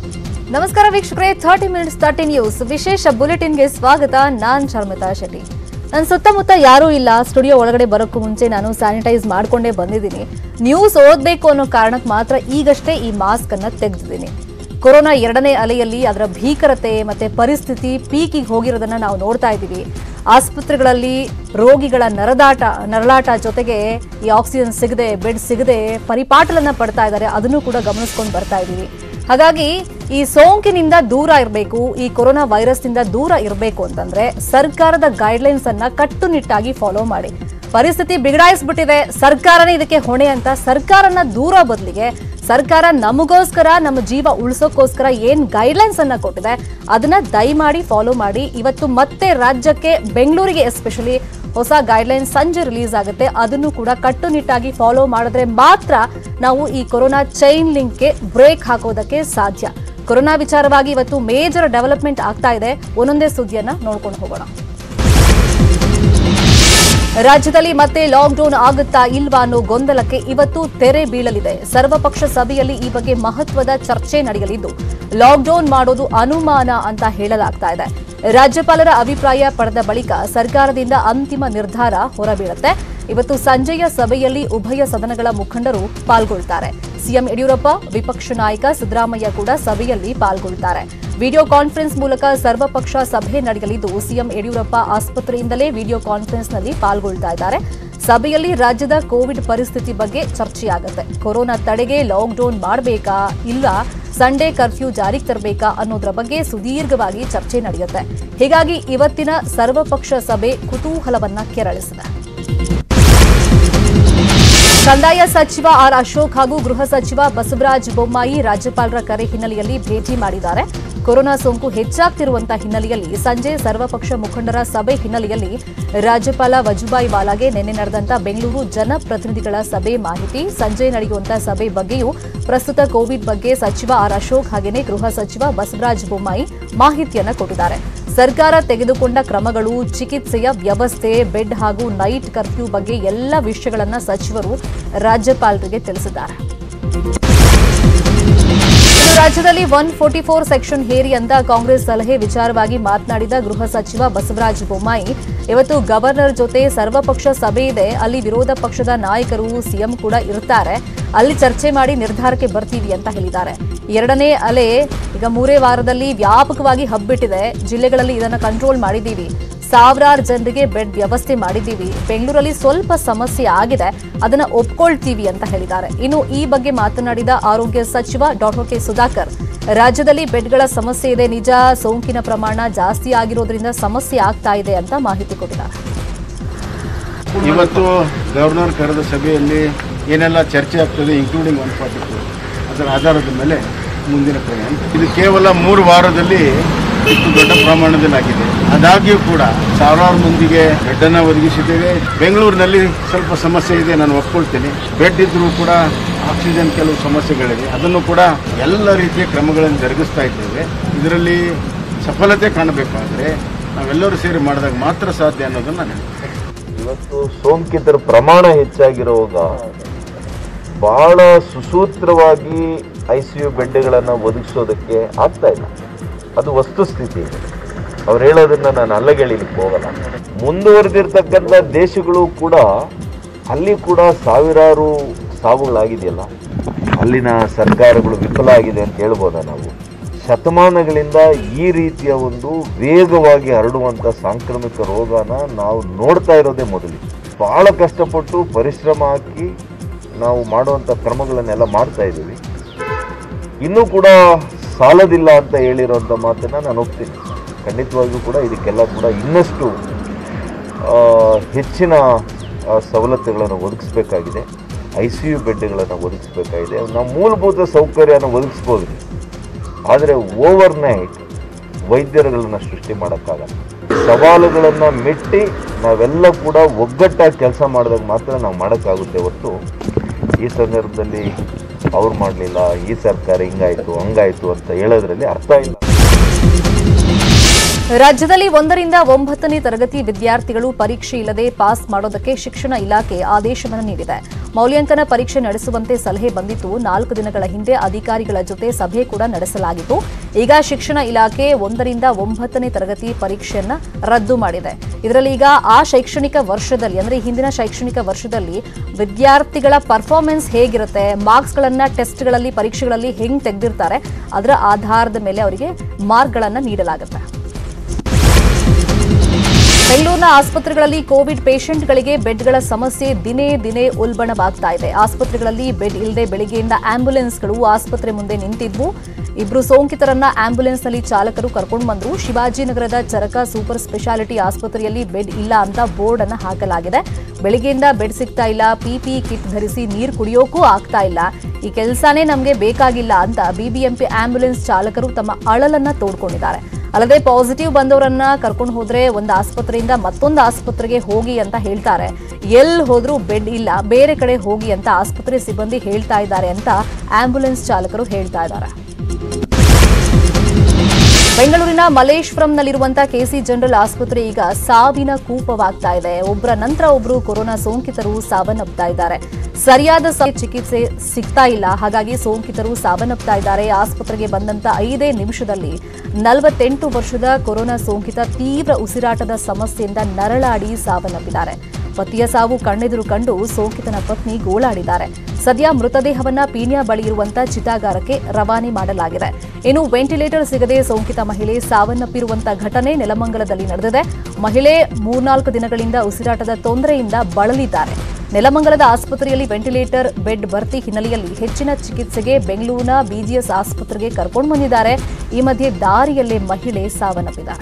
ನಮಸ್ಕಾರ ವೀಕ್ಷಕರೇ thirty minutes thirty news ವಿಶೇಷ ಬುಲೆಟಿನ್ಗೆ ಸ್ವಾಗತ ನಾನ್ ಶರ್ಮಿತಾ ಶೆಟ್ಟಿ ನನ್ನ ಸುತ್ತಮುತ್ತ ಯಾರೂ ಇಲ್ಲ ಸ್ಟುಡಿಯೋ ಒಳಗಡೆ ಬರೋಕ್ಕೂ ಮುಂಚೆ ನಾನು ಸ್ಯಾನಿಟೈಸ್ ಮಾಡ್ಕೊಂಡೇ ಬಂದಿದ್ದೀನಿ ನ್ಯೂಸ್ ಓದಬೇಕು ಅನ್ನೋ ಕಾರಣಕ್ಕೆ ಮಾತ್ರ ಈಗಷ್ಟೇ ಈ ಮಾಸ್ಕ್ ಅನ್ನ ತೆಗೆದಿದ್ದೀನಿ ಕೊರೋನಾ ಎರಡನೇ ಅಲೆಯಲ್ಲಿ ಅದರ ಭೀಕರತೆ ಮತ್ತೆ ಪರಿಸ್ಥಿತಿ ಪೀಕಿಗೆ ಹೋಗಿರೋದನ್ನ ನಾವು ನೋಡ್ತಾ ಇದ್ದೀವಿ ಆಸ್ಪತ್ರೆಗಳಲ್ಲಿ ರೋಗಿಗಳ ನರದಾಟ ನರಳಾಟ ಜೊತೆಗೆ ಈ ಆಕ್ಸಿಜನ್ ಸಿಗದೆ ಬೆಡ್ ಸಿಗದೆ ಪರಿಪಾಟಲನ್ನ ಪಡ್ತಾ ಇದ್ದಾರೆ ಅದನ್ನು ಕೂಡ ಗಮನಿಸ್ಕೊಂಡು ಬರ್ತಾ ಇದ್ದೀವಿ ಹಾಗಾಗಿ ಈ ಸೋಂಕಿನಿಂದ ದೂರ ಇರಬೇಕು ಈ ಕೊರೋನಾ ವೈರಸ್ನಿಂದ ದೂರ ಇರಬೇಕು ಅಂತಂದ್ರೆ ಸರ್ಕಾರದ ಗೈಡ್ಲೈನ್ಸ್ ಅನ್ನ ಕಟ್ಟುನಿಟ್ಟಾಗಿ ಫಾಲೋ ಮಾಡಿ ಪರಿಸ್ಥಿತಿ ಬಿಗಡಾಯಿಸ್ಬಿಟ್ಟಿದೆ ಸರ್ಕಾರನೇ ಇದಕ್ಕೆ ಹೊಣೆ ಅಂತ ಸರ್ಕಾರನ ದೂರ ಬದಲಿಗೆ ಸರ್ಕಾರ ನಮಗೋಸ್ಕರ ನಮ್ಮ ಜೀವ ಉಳಿಸೋಕ್ಕೋಸ್ಕರ ಏನ್ ಗೈಡ್ಲೈನ್ಸ್ ಅನ್ನ ಕೊಟ್ಟಿದೆ ಅದನ್ನ ದಯಮಾಡಿ ಫಾಲೋ ಮಾಡಿ ಇವತ್ತು ಮತ್ತೆ ರಾಜ್ಯಕ್ಕೆ ಬೆಂಗಳೂರಿಗೆ ಎಸ್ಪೆಷಲಿ ಹೊಸ ಗೈಡ್ಲೈನ್ ಸಂಜೆ ರಿಲೀಸ್ ಆಗುತ್ತೆ ಅದನ್ನು ಕೂಡ ಕಟ್ಟುನಿಟ್ಟಾಗಿ ಫಾಲೋ ಮಾಡಿದ್ರೆ ಮಾತ್ರ ನಾವು ಈ ಕೊರೋನಾ ಚೈನ್ ಲಿಂಕ್ಗೆ ಬ್ರೇಕ್ ಹಾಕೋದಕ್ಕೆ ಸಾಧ್ಯ ಕೊರೋನಾ ವಿಚಾರವಾಗಿ ಇವತ್ತು ಮೇಜರ್ ಡೆವಲಪ್ಮೆಂಟ್ ಆಗ್ತಾ ಇದೆ ಒಂದೊಂದೇ ಸುದ್ದಿಯನ್ನ ನೋಡ್ಕೊಂಡು ಹೋಗೋಣ ರಾಜ್ಯದಲ್ಲಿ ಮತ್ತೆ ಲಾಕ್ಡೌನ್ ಆಗುತ್ತಾ ಇಲ್ವಾ ಅನ್ನೋ ಗೊಂದಲಕ್ಕೆ ಇವತ್ತು ತೆರೆ ಬೀಳಲಿದೆ ಸರ್ವಪಕ್ಷ ಸಭೆಯಲ್ಲಿ ಈ ಬಗ್ಗೆ ಮಹತ್ವದ ಚರ್ಚೆ ನಡೆಯಲಿದ್ದು ಲಾಕ್ಡೌನ್ ಮಾಡೋದು ಅನುಮಾನ ಅಂತ ಹೇಳಲಾಗ್ತಾ ಇದೆ ರಾಜ್ಯಪಾಲರ ಅಭಿಪ್ರಾಯ ಪಡೆದ ಬಳಿಕ ಸರ್ಕಾರದಿಂದ ಅಂತಿಮ ನಿರ್ಧಾರ ಹೊರಬೀಳುತ್ತೆ ಇವತ್ತು ಸಂಜೆಯ ಸಭೆಯಲ್ಲಿ ಉಭಯ ಸದನಗಳ ಮುಖಂಡರು ಪಾಲ್ಗೊಳ್ತಾರೆ ಸಿಎಂ ಯಡಿಯೂರಪ್ಪ ವಿಪಕ್ಷ ನಾಯಕ ಸಿದ್ದರಾಮಯ್ಯ ಕೂಡ ಸಭೆಯಲ್ಲಿ ಪಾಲ್ಗೊಳ್ತಾರೆ ವಿಡಿಯೋ ಕಾನ್ಫರೆನ್ಸ್ ಮೂಲಕ ಸರ್ವಪಕ್ಷ ಸಭೆ ನಡೆಯಲಿದ್ದು ಸಿಎಂ ಯಡಿಯೂರಪ್ಪ ಆಸ್ಪತ್ರೆಯಿಂದಲೇ ವಿಡಿಯೋ ಕಾನ್ಫರೆನ್ಸ್ನಲ್ಲಿ ಪಾಲ್ಗೊಳ್ತಾ ಇದ್ದಾರೆ ಸಭೆಯಲ್ಲಿ ರಾಜ್ಯದ ಕೋವಿಡ್ ಪರಿಸ್ಥಿತಿ ಬಗ್ಗೆ ಚರ್ಚೆಯಾಗುತ್ತೆ ಕೊರೋನಾ ತಡೆಗೆ ಲಾಕ್ಡೌನ್ ಮಾಡಬೇಕಾ ಇಲ್ಲ ಸಂಡೇ ಕರ್ಫ್ಯೂ ಜಾರಿಗೆ ತರಬೇಕಾ ಅನ್ನೋದ್ರ ಬಗ್ಗೆ ಸುದೀರ್ಘವಾಗಿ ಚರ್ಚೆ ನಡೆಯುತ್ತೆ ಹೀಗಾಗಿ ಇವತ್ತಿನ ಸರ್ವಪಕ್ಷ ಸಭೆ ಕುತೂಹಲವನ್ನ ಕೆರಳಿಸಿದೆ ಕಂದಾಯ ಸಚಿವ ಆರ್ ಅಶೋಕ್ ಹಾಗೂ ಗೃಹ ಸಚಿವ ಬಸವರಾಜ ಬೊಮ್ಮಾಯಿ ರಾಜ್ಯಪಾಲರ ಕರೆ ಹಿನ್ನೆಲೆಯಲ್ಲಿ ಭೇಟಿ ಮಾಡಿದ್ದಾರೆ ಕೊರೋನಾ ಸೋಂಕು ಹೆಚ್ಚಾಗ್ತಿರುವಂತಹ ಹಿನ್ನೆಲೆಯಲ್ಲಿ ಸಂಜೆ ಸರ್ವಪಕ್ಷ ಮುಖಂಡರ ಸಭೆ ಹಿನ್ನೆಲೆಯಲ್ಲಿ ರಾಜ್ಯಪಾಲ ವಜುಭಾಯಿ ವಾಲಾಗೆ ನಿನ್ನೆ ನಡೆದಂತ ಬೆಂಗಳೂರು ಜನಪ್ರತಿನಿಧಿಗಳ ಸಭೆ ಮಾಹಿತಿ ಸಂಜೆ ನಡೆಯುವಂತಹ ಸಭೆ ಬಗ್ಗೆಯೂ ಪ್ರಸ್ತುತ ಕೋವಿಡ್ ಬಗ್ಗೆ ಸಚಿವ ಆರ್ ಅಶೋಕ್ ಹಾಗೆಯೇ ಗೃಹ ಸಚಿವ ಬಸವರಾಜ ಬೊಮ್ಮಾಯಿ ಮಾಹಿತಿಯನ್ನ ಕೊಟ್ಟಿದ್ದಾರೆ ಸರ್ಕಾರ ತೆಗೆದುಕೊಂಡ ಕ್ರಮಗಳು ಚಿಕಿತ್ಸೆಯ ವ್ಯವಸ್ಥೆ ಬೆಡ್ ಹಾಗೂ ನೈಟ್ ಕರ್ಫ್ಯೂ ಬಗ್ಗೆ ಎಲ್ಲ ವಿಷಯಗಳನ್ನ ಸಚಿವರು ರಾಜ್ಯಪಾಲರಿಗೆ ತಿಳಿಸಿದ್ದಾರೆ ಇನ್ನು ರಾಜ್ಯದಲ್ಲಿ ಒನ್ ಫೋರ್ಟಿ ಫೋರ್ ಸೆಕ್ಷನ್ ಹೇರಿ ಅಂತ ಕಾಂಗ್ರೆಸ್ ಸಲಹೆ ವಿಚಾರವಾಗಿ ಮಾತನಾಡಿದ ಗೃಹ ಸಚಿವ ಬಸವರಾಜ ಬೊಮ್ಮಾಯಿ ಇವತ್ತು ಗವರ್ನರ್ ಜೊತೆ ಸರ್ವಪಕ್ಷ ಸಭೆ ಇದೆ ಅಲ್ಲಿ ವಿರೋಧ ಪಕ್ಷದ ನಾಯಕರು ಸಿಎಂ ಕೂಡ ಇರ್ತಾರೆ ಅಲ್ಲಿ ಚರ್ಚೆ ಮಾಡಿ ನಿರ್ಧಾರಕ್ಕೆ ಬರ್ತೀವಿ ಅಂತ ಹೇಳಿದ್ದಾರೆ ಎರಡನೇ ಅಲೆ ಈಗ ಮೂರೇ ವಾರದಲ್ಲಿ ವ್ಯಾಪಕವಾಗಿ ಹಬ್ಬಿಟ್ಟಿದೆ ಜಿಲ್ಲೆಗಳಲ್ಲಿ ಇದನ್ನ ಕಂಟ್ರೋಲ್ ಮಾಡಿದ್ದೀವಿ ಸಾವಿರಾರು ಜನರಿಗೆ ಬೆಡ್ ವ್ಯವಸ್ಥೆ ಮಾಡಿದ್ದೀವಿ ಬೆಂಗಳೂರಲ್ಲಿ ಸ್ವಲ್ಪ ಸಮಸ್ಯೆ ಆಗಿದೆ ಅದನ್ನ ಒಪ್ಕೊಳ್ತೀವಿ ಅಂತ ಹೇಳಿದ್ದಾರೆ ಇನ್ನು ಈ ಬಗ್ಗೆ ಮಾತನಾಡಿದ ಆರೋಗ್ಯ ಸಚಿವ ಡಾಕ್ಟರ್ ಕೆ ಸುಧಾಕರ್ ರಾಜ್ಯದಲ್ಲಿ ಬೆಡ್ಗಳ ಸಮಸ್ಯೆ ಇದೆ ನಿಜ ಸೋಂಕಿನ ಪ್ರಮಾಣ ಜಾಸ್ತಿ ಆಗಿರೋದ್ರಿಂದ ಸಮಸ್ಯೆ ಆಗ್ತಾ ಇದೆ ಅಂತ ಮಾಹಿತಿ ಕೊಟ್ಟಿದ್ದಾರೆ ಇವತ್ತು ಗವರ್ನರ್ ಕರೆದ ಸಭೆಯಲ್ಲಿ ಏನೆಲ್ಲ ಚರ್ಚೆ ಆಗ್ತದೆ ಇನ್ಕ್ಲೂಡಿಂಗ್ ಒನ್ ಫಾರ್ಟಿ ಟು ಅದರ ಆಧಾರದ ಮೇಲೆ ಮುಂದಿನ ಕ್ರಮ ಇದು ಕೇವಲ ಮೂರು ವಾರದಲ್ಲಿ ಇಷ್ಟು ದೊಡ್ಡ ಪ್ರಮಾಣದಲ್ಲಿ ಆಗಿದೆ ಆದಾಗ್ಯೂ ಕೂಡ ಸಾವಿರಾರು ಮಂದಿಗೆ ಬೆಡ್ಡನ್ನು ಒದಗಿಸಿದ್ದೇವೆ ಬೆಂಗಳೂರಿನಲ್ಲಿ ಸ್ವಲ್ಪ ಸಮಸ್ಯೆ ಇದೆ ನಾನು ಒಪ್ಕೊಳ್ತೇನೆ ಬೆಡ್ ಇದ್ರೂ ಕೂಡ ಆಕ್ಸಿಜನ್ ಕೆಲವು ಸಮಸ್ಯೆಗಳಿವೆ ಅದನ್ನು ಕೂಡ ಎಲ್ಲ ರೀತಿಯ ಕ್ರಮಗಳನ್ನು ಜರುಗಿಸ್ತಾ ಇದ್ದೇವೆ ಇದರಲ್ಲಿ ಸಫಲತೆ ಕಾಣಬೇಕಾದರೆ ನಾವೆಲ್ಲರೂ ಸೇರಿ ಮಾಡಿದಾಗ ಮಾತ್ರ ಸಾಧ್ಯ ಅನ್ನೋದನ್ನು ನಾನು ಹೇಳ್ತೇನೆ ಇವತ್ತು ಸೋಂಕಿತರ ಪ್ರಮಾಣ ಹೆಚ್ಚಾಗಿರುವಾಗ ಬಹಳ ಸುಸೂತ್ರವಾಗಿ ಐ ಸಿ ಯು ಬೆಡ್ಗಳನ್ನು ಒದಗಿಸೋದಕ್ಕೆ ಆಗ್ತಾ ಇಲ್ಲ ಅದು ವಸ್ತುಸ್ಥಿತಿ ಅವ್ರು ಹೇಳೋದನ್ನ ನಾನು ಅಲ್ಲಗೆಳಿಲಿಕ್ಕೆ ಹೋಗಲ್ಲ ಮುಂದುವರೆದಿರ್ತಕ್ಕಂಥ ದೇಶಗಳು ಕೂಡ ಅಲ್ಲಿ ಕೂಡ ಸಾವಿರಾರು ಸಾವುಗಳಾಗಿದೆಯಲ್ಲ ಅಲ್ಲಿನ ಸರ್ಕಾರಗಳು ವಿಫಲ ಆಗಿದೆ ಅಂತ ಹೇಳ್ಬೋದಾ ನಾವು ಶತಮಾನಗಳಿಂದ ಈ ರೀತಿಯ ಒಂದು ವೇಗವಾಗಿ ಹರಡುವಂಥ ಸಾಂಕ್ರಾಮಿಕ ರೋಗನ ನಾವು ನೋಡ್ತಾ ಇರೋದೇ ಮೊದಲು ಬಹಳ ಕಷ್ಟಪಟ್ಟು ಪರಿಶ್ರಮ ಹಾಕಿ ನಾವು ಮಾಡುವಂಥ ಕ್ರಮಗಳನ್ನೆಲ್ಲ ಮಾಡ್ತಾ ಇದ್ದೀವಿ ಇನ್ನೂ ಕೂಡ ಸಾಲದಿಲ್ಲ ಅಂತ ಹೇಳಿರೋಂಥ ಮಾತನ್ನು ನಾನು ಒಪ್ತೀನಿ ಖಂಡಿತವಾಗಿಯೂ ಕೂಡ ಇದಕ್ಕೆಲ್ಲ ಕೂಡ ಇನ್ನಷ್ಟು ಆ, ಹೆಚ್ಚಿನ ಆ, ಸವಲತ್ತುಗಳನ್ನು ಒದಗಿಸ್ಬೇಕಾಗಿದೆ ಐ ಸಿ ಯು ಬೆಡ್ಗಳನ್ನು ಒದಗಿಸ್ಬೇಕಾಗಿದೆ ನಾವು ಮೂಲಭೂತ ಸೌಕರ್ಯನ ಒದಗಿಸ್ಬೋದು ಆದರೆ ಓವರ್ ನೈಟ್ ವೈದ್ಯರುಗಳನ್ನು ಸೃಷ್ಟಿ ಮಾಡೋಕ್ಕಾಗಲ್ಲ ಸವಾಲುಗಳನ್ನು ಮೆಟ್ಟಿ ನಾವೆಲ್ಲ ಕೂಡ ಒಗ್ಗಟ್ಟಾಗಿ ಕೆಲಸ ಮಾಡಿದಾಗ ಮಾತ್ರ ನಾವು ಮಾಡೋಕ್ಕಾಗುತ್ತೆ ಹೊರತು ಈ ಸಂದರ್ಭದಲ್ಲಿ ಅವ್ರು ಮಾಡಲಿಲ್ಲ ಈ ಸರ್ಕಾರ ಹಿಂಗಾಯಿತು ಹಂಗಾಯಿತು ಅಂತ ಹೇಳೋದ್ರಲ್ಲಿ ಅರ್ಥ ಇಲ್ಲ ರಾಜ್ಯದಲ್ಲಿ ಒಂದರಿಂದ ಒಂಬತ್ತನೇ ತರಗತಿ ವಿದ್ಯಾರ್ಥಿಗಳು ಪರೀಕ್ಷೆ ಇಲ್ಲದೆ ಪಾಸ್ ಮಾಡೋದಕ್ಕೆ ಶಿಕ್ಷಣ ಇಲಾಖೆ ಆದೇಶವನ್ನು ನೀಡಿದೆ ಮೌಲ್ಯಾಂಕನ ಪರೀಕ್ಷೆ ನಡೆಸುವಂತೆ ಸಲಹೆ ಬಂದಿತ್ತು ನಾಲ್ಕು ದಿನಗಳ ಹಿಂದೆ ಅಧಿಕಾರಿಗಳ ಜೊತೆ ಸಭೆ ಕೂಡ ನಡೆಸಲಾಗಿತ್ತು ಈಗ ಶಿಕ್ಷಣ ಇಲಾಖೆ ಒಂದರಿಂದ ಒಂಬತ್ತನೇ ತರಗತಿ ಪರೀಕ್ಷೆಯನ್ನ ರದ್ದು ಮಾಡಿದೆ ಇದರಲ್ಲಿ ಈಗ ಆ ಶೈಕ್ಷಣಿಕ ವರ್ಷದಲ್ಲಿ ಅಂದ್ರೆ ಈ ಹಿಂದಿನ ಶೈಕ್ಷಣಿಕ ವರ್ಷದಲ್ಲಿ ವಿದ್ಯಾರ್ಥಿಗಳ ಪರ್ಫಾರ್ಮೆನ್ಸ್ ಹೇಗಿರುತ್ತೆ ಮಾರ್ಕ್ಸ್ಗಳನ್ನ ಟೆಸ್ಟ್ಗಳಲ್ಲಿ ಪರೀಕ್ಷೆಗಳಲ್ಲಿ ಹೆಂಗ್ ತೆಗೆದಿರ್ತಾರೆ ಅದರ ಆಧಾರದ ಮೇಲೆ ಅವರಿಗೆ ಮಾರ್ಕ್ಗಳನ್ನ ನೀಡಲಾಗುತ್ತೆ ಬೆಂಗಳೂರಿನ ಆಸ್ಪತ್ರೆಗಳಲ್ಲಿ ಕೋವಿಡ್ ಪೇಷಂಟ್ಗಳಿಗೆ ಬೆಡ್ಗಳ ಸಮಸ್ಯೆ ದಿನೇ ದಿನೇ ಉಲ್ಬಣವಾಗ್ತಾ ಇದೆ ಆಸ್ಪತ್ರೆಗಳಲ್ಲಿ ಬೆಡ್ ಇಲ್ಲದೆ ಬೆಳಿಗ್ಗೆಯಿಂದ ಆಂಬ್ಯುಲೆನ್ಸ್ಗಳು ಆಸ್ಪತ್ರೆ ಮುಂದೆ ನಿಂತಿದ್ವು ಇಬ್ರು ಸೋಂಕಿತರನ್ನ ಆಂಬ್ಯುಲೆನ್ಸ್ನಲ್ಲಿ ಚಾಲಕರು ಕರ್ಕೊಂಡು ಬಂದ್ರು ಶಿವಾಜಿನಗರದ ಚರಕ ಸೂಪರ್ ಸ್ಪೆಷಾಲಿಟಿ ಆಸ್ಪತ್ರೆಯಲ್ಲಿ ಬೆಡ್ ಇಲ್ಲ ಅಂತ ಬೋರ್ಡ್ ಅನ್ನ ಹಾಕಲಾಗಿದೆ ಬೆಳಿಗ್ಗೆಯಿಂದ ಬೆಡ್ ಸಿಗ್ತಾ ಇಲ್ಲ ಪಿಪಿ ಕಿಟ್ ಧರಿಸಿ ನೀರು ಕುಡಿಯೋಕ್ಕೂ ಆಗ್ತಾ ಇಲ್ಲ ಈ ಕೆಲಸನೇ ನಮಗೆ ಬೇಕಾಗಿಲ್ಲ ಅಂತ ಬಿಬಿಎಂಪಿ ಆಂಬ್ಯುಲೆನ್ಸ್ ಚಾಲಕರು ತಮ್ಮ ಅಳಲನ್ನ ತೋಡ್ಕೊಂಡಿದ್ದಾರೆ ಅಲ್ಲದೆ ಪಾಸಿಟಿವ್ ಬಂದವರನ್ನ ಕರ್ಕೊಂಡು ಹೋದ್ರೆ ಒಂದು ಆಸ್ಪತ್ರೆಯಿಂದ ಮತ್ತೊಂದು ಆಸ್ಪತ್ರೆಗೆ ಹೋಗಿ ಅಂತ ಹೇಳ್ತಾರೆ ಎಲ್ಲಿ ಹೋದ್ರೂ ಬೆಡ್ ಇಲ್ಲ ಬೇರೆ ಕಡೆ ಹೋಗಿ ಅಂತ ಆಸ್ಪತ್ರೆ ಸಿಬ್ಬಂದಿ ಹೇಳ್ತಾ ಇದ್ದಾರೆ ಅಂತ ಆಂಬ್ಯುಲೆನ್ಸ್ ಚಾಲಕರು ಹೇಳ್ತಾ ಇದ್ದಾರೆ ಬೆಂಗಳೂರಿನ ಮಲೇಶ್ವರಂನಲ್ಲಿರುವಂತಹ ಕೆಸಿ ಜನರಲ್ ಆಸ್ಪತ್ರೆ ಈಗ ಸಾವಿನ ಕೂಪವಾಗ್ತಾ ಇದೆ ಒಬ್ಬರ ನಂತರ ಒಬ್ಬರು ಕೊರೋನಾ ಸೋಂಕಿತರು ಸಾವನ್ನಪ್ತಾ ಇದ್ದಾರೆ ಸರಿಯಾದ ಸಮಯ ಚಿಕಿತ್ಸೆ ಸಿಗ್ತಾ ಇಲ್ಲ ಹಾಗಾಗಿ ಸೋಂಕಿತರು ಸಾವನ್ನಪ್ತಾ ಇದ್ದಾರೆ ಆಸ್ಪತ್ರೆಗೆ ಬಂದಂತ ಐದೇ ನಿಮಿಷದಲ್ಲಿ ನಲವತ್ತೆಂಟು ವರ್ಷದ ಕೊರೋನಾ ಸೋಂಕಿತ ತೀವ್ರ ಉಸಿರಾಟದ ಸಮಸ್ಯೆಯಿಂದ ನರಳಾಡಿ ಸಾವನ್ನಪ್ಪಿದ್ದಾರೆ ಪತಿಯ ಸಾವು ಕಣ್ಣೆದುರು ಕಂಡು ಸೋಂಕಿತನ ಪತ್ನಿ ಗೋಳಾಡಿದ್ದಾರೆ ಸದ್ಯ ಮೃತದೇಹವನ್ನ ಪೀಣ್ಯ ಬಳಿ ಇರುವಂತ ಚಿತಾಗಾರಕ್ಕೆ ರವಾನೆ ಮಾಡಲಾಗಿದೆ ಇನ್ನು ವೆಂಟಿಲೇಟರ್ ಸಿಗದೆ ಸೋಂಕಿತ ಮಹಿಳೆ ಸಾವನ್ನಪ್ಪಿರುವಂತ ಘಟನೆ ನೆಲಮಂಗಲದಲ್ಲಿ ನಡೆದಿದೆ ಮಹಿಳೆ ಮೂರ್ನಾಲ್ಕು ದಿನಗಳಿಂದ ಉಸಿರಾಟದ ತೊಂದರೆಯಿಂದ ಬಳಲಿದ್ದಾರೆ ನೆಲಮಂಗಲದ ಆಸ್ಪತ್ರೆಯಲ್ಲಿ ವೆಂಟಿಲೇಟರ್ ಬೆಡ್ ಭರ್ತಿ ಹಿನ್ನೆಲೆಯಲ್ಲಿ ಹೆಚ್ಚಿನ ಚಿಕಿತ್ಸೆಗೆ ಬೆಂಗಳೂರಿನ ಬಿಜಿಎಸ್ ಆಸ್ಪತ್ರೆಗೆ ಕರ್ಕೊಂಡು ಬಂದಿದ್ದಾರೆ ಈ ಮಧ್ಯೆ ದಾರಿಯಲ್ಲೇ ಮಹಿಳೆ ಸಾವನ್ನಪ್ಪಿದ್ದಾರೆ